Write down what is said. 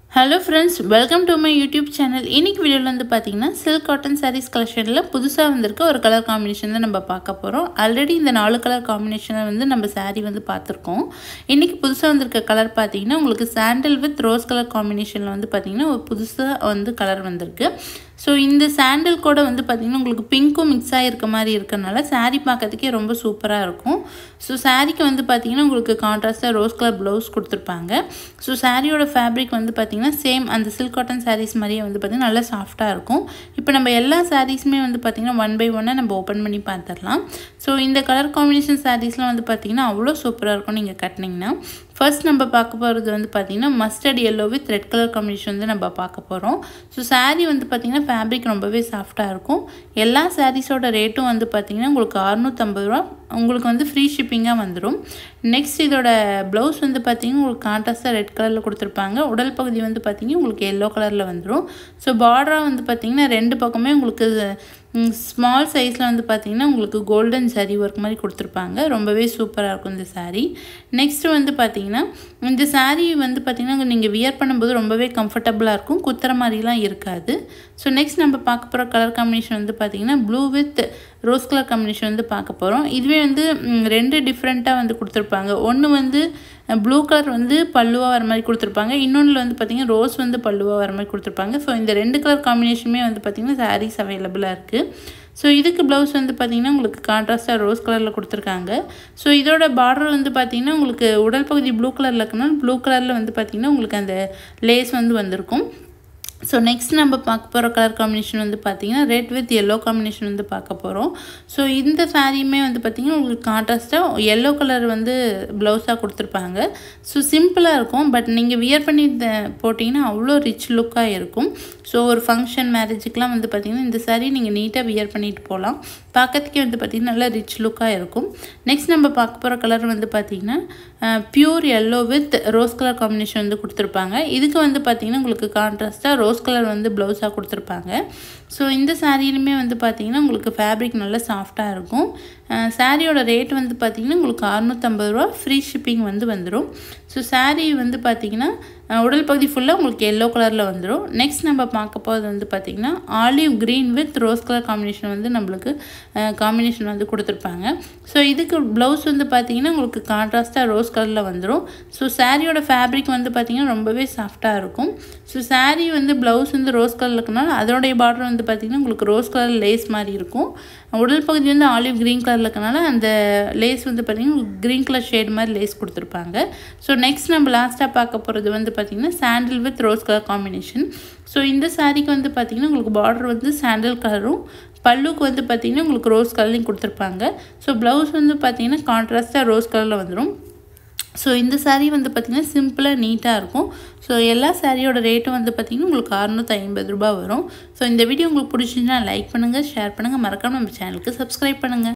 hello friends welcome to my YouTube channel இன்னைக்கு வீடியோவில் வந்து பார்த்தீங்கன்னா சில்க் காட்டன் சாரீஸ் கலெக்ஷனில் புதுசாக வந்திருக்க ஒரு கலர் காம்பினேஷன் தான் நம்ம பார்க்க போகிறோம் ஆல்ரெடி இந்த நாலு கலர் காம்பினேஷனை வந்து நம்ம saree வந்து பார்த்துருக்கோம் இன்றைக்கி புதுசாக வந்திருக்க கலர் பார்த்தீங்கன்னா உங்களுக்கு சாண்டல் வித் ரோஸ் கலர் காம்பினேஷனில் வந்து பார்த்தீங்கன்னா ஒரு புதுசாக வந்து கலர் வந்திருக்கு ஸோ இந்த சாண்டல் கூட வந்து பார்த்திங்கன்னா உங்களுக்கு பிங்க்கும் மிக்ஸ் ஆகிருக்க மாதிரி இருக்கறனால saree பார்க்கறதுக்கே ரொம்ப சூப்பராக இருக்கும் ஸோ சாரீக்கு வந்து பார்த்திங்கன்னா உங்களுக்கு கான்ட்ராஸ்ட்டாக ரோஸ் கலர் ப்ளவுஸ் கொடுத்துருப்பாங்க ஸோ சாரியோட ஃபேப்ரிக் வந்து பார்த்திங்கன்னா சேம் அந்த சில்க் காட்டன் சாரீஸ் மாதிரியே வந்து பார்த்திங்கன்னா நல்லா சாஃப்டாக இருக்கும் இப்போ நம்ம எல்லா சாரீஸுமே வந்து பார்த்திங்கன்னா ஒன் பை ஒன்னாக நம்ம ஓப்பன் பண்ணி பார்த்துடலாம் ஸோ இந்த கலர் காம்பினேஷன் சாரீஸ்லாம் வந்து பார்த்திங்கன்னா அவ்வளோ சூப்பராக இருக்கும் நீங்கள் கட்டினீங்கன்னா ஃபர்ஸ்ட் நம்ம பார்க்க போகிறது வந்து பார்த்திங்கன்னா mustard yellow with red colour combination வந்து நம்ம பார்க்க போகிறோம் ஸோ saree வந்து பார்த்திங்கன்னா ஃபேப்ரிக் ரொம்பவே சாஃப்டாக இருக்கும் எல்லா சாரீஸோட ரேட்டும் வந்து பார்த்திங்கன்னா உங்களுக்கு அறுநூற்றம்பது ரூபா உங்களுக்கு வந்து ஃப்ரீ ஷிப்பிங்காக வந்துடும் நெக்ஸ்ட் இதோட ப்ளவுஸ் வந்து பார்த்திங்கன்னா உங்களுக்கு கான்ட்ராஸ்ட்டாக ரெட் கலரில் கொடுத்துருப்பாங்க உடல் பகுதி வந்து பார்த்திங்கன்னா உங்களுக்கு எல்லோ கலரில் வந்துடும் ஸோ பார்டராக வந்து பார்த்திங்கன்னா ரெண்டு பக்கமே உங்களுக்கு ஸ்மால் சைஸில் வந்து பார்த்திங்கன்னா உங்களுக்கு கோல்டன் சரி ஒர்க் மாதிரி கொடுத்துருப்பாங்க ரொம்பவே சூப்பராக இருக்கும் இந்த saree நெக்ஸ்ட்டு வந்து பார்த்திங்கன்னா இந்த saree வந்து பார்த்திங்கன்னா நீங்கள் வியர் பண்ணும்போது ரொம்பவே கம்ஃபர்டபுளாக இருக்கும் குத்துற மாதிரிலாம் இருக்காது ஸோ நெக்ஸ்ட் நம்ம பார்க்க போகிற கலர் காம்பினேஷன் வந்து பார்த்திங்கன்னா blue with rose colour combination வந்து பார்க்க போகிறோம் இதுவே வந்து ம், ரெண்டு டிஃப்ரெண்ட்டாக வந்து கொடுத்துருப்பாங்க ஒன்று வந்து ப்ளூ கலர் வந்து பல்லுவாக வர மாதிரி கொடுத்துருப்பாங்க இன்னொன்றில் வந்து பார்த்திங்கன்னா ரோஸ் வந்து பல்லுவாக வர மாதிரி கொடுத்துருப்பாங்க ஸோ இந்த ரெண்டு கலர் காம்பினேஷனுமே வந்து பார்த்திங்கன்னா சாரீஸ் அவைலபிளாக இருக்குது ஸோ இதுக்கு ப்ளவுஸ் வந்து பார்த்திங்கன்னா உங்களுக்கு கான்ட்ராஸ்ட்டாக ரோஸ் கலரில் கொடுத்துருக்காங்க ஸோ இதோட பார்டர் வந்து பார்த்திங்கன்னா உங்களுக்கு உடல் பகுதி ப்ளூ கலரில் இருக்கணும் ப்ளூ கலரில் வந்து பார்த்திங்கன்னா உங்களுக்கு அந்த லேஸ் வந்து வந்திருக்கும் ஸோ நெக்ஸ்ட் நம்ம பார்க்க போகிற கலர் காம்பினேஷன் வந்து பார்த்திங்கன்னா ரெட் வித் எல்லோ காம்பினேஷன் வந்து பார்க்க போகிறோம் ஸோ இந்த சாரியுமே வந்து பார்த்திங்கன்னா உங்களுக்கு கான்ட்ராஸ்ட்டாக எல்லோ கலர் வந்து ப்ளவுஸாக கொடுத்துருப்பாங்க ஸோ சிம்பிளாக இருக்கும் பட் நீங்கள் வியர் பண்ணி த- போட்டிங்கன்னா அவ்வளோ ரிச் லுக்காக இருக்கும் ஸோ ஒரு ஃபங்க்ஷன் மேரேஜுக்கெலாம் வந்து பார்த்திங்கன்னா இந்த saree நீங்கள் நீட்டாக வியர் பண்ணிட்டு போகலாம் பார்க்கறதுக்கே வந்து பார்த்திங்கன்னா நல்லா ரிச் லுக்காக இருக்கும் நெக்ஸ்ட் நம்ம பார்க்க போகிற கலர் வந்து பார்த்திங்கன்னா pure yellow with rose colour combination வந்து கொடுத்துருப்பாங்க இதுக்கு வந்து பார்த்திங்கன்னா உங்களுக்கு கான்ட்ராஸ்ட்டாக ரோஸ் கலர் வந்து ப்ளவுஸாக கொடுத்துருப்பாங்க ஸோ இந்த சாரியிலுமே வந்து பார்த்திங்கன்னா உங்களுக்கு ஃபேப்ரிக் நல்லா சாஃப்டாக இருக்கும் சாரியோட ரேட் வந்து பார்த்திங்கன்னா உங்களுக்கு அறுநூற்றம்பது ரூபா ஃப்ரீ ஷிப்பிங் வந்து வந்துடும் ஸோ saree வந்து பார்த்திங்கன்னா அஹ், உடல் பகுதி ஃபுல்லாக உங்களுக்கு எல்லோ கலரில் வந்துடும் நெக்ஸ்ட் நம்ம பார்க்க போகிறது வந்து பார்த்திங்கன்னா olive green with rose colour combination வந்து நம்மளுக்கு காம்பினேஷன் வந்து கொடுத்துருப்பாங்க ஸோ இதுக்கு ப்ளவுஸ் வந்து பார்த்திங்கன்னா உங்களுக்கு கான்ட்ராஸ்ட்டாக ரோஸ் கலரில் வந்துடும் ஸோ சாரியோட ஃபேப்ரிக் வந்து பார்த்திங்கன்னா ரொம்பவே சாஃப்டாக இருக்கும் ஸோ saree வந்து ப்ளவுஸ் வந்து ரோஸ் கலரில் இருக்கனால அதோடைய பார்டர் வந்து பார்த்திங்கன்னா உங்களுக்கு ரோஸ் கலர் லேஸ் மாதிரி இருக்கும் உடல் பகுதி வந்து ஆலிவ் க்ரீன் கலரில் இருக்கனால அந்த லேஸ் வந்து பார்த்திங்கன்னா க்ரீன் கலர் ஷேட் மாதிரி லேஸ் கொடுத்துருப்பாங்க ஸோ நெக்ஸ்ட் நம்ம லாஸ்ட்டாக பார்க்க போகிறது வந்து பார்த்திங்கன்னா sandal with rose colour combination so இந்த சாரீக்கு வந்து பார்த்திங்கன்னா உங்களுக்கு பார்டர் வந்து சாண்டில் கலரும் பல்லுக்கு வந்து பார்த்திங்கன்னா உங்களுக்கு ரோஸ் கலர்லையும் கொடுத்துருப்பாங்க ஸோ ப்ளவுஸ் வந்து பார்த்திங்கன்னா கான்ட்ராஸ்ட்டாக ரோஸ் கலரில் வந்துடும் ஸோ இந்த saree வந்து பார்த்திங்கன்னா சிம்பிளாக நீட்டாக இருக்கும் ஸோ எல்லா சாரியோட ரேட்டும் வந்து பார்த்திங்கன்னா உங்களுக்கு அறுநூற்றி ஐம்பது ரூபாய் வரும் ஸோ இந்த வீடியோ உங்களுக்கு பிடிச்சிருந்துச்சுன்னா லைக் பண்ணுங்கள் ஷேர் பண்ணுங்கள் மறக்காம நம்ம சேனலுக்கு சப்ஸ்கிரைப் பண்ணுங்கள்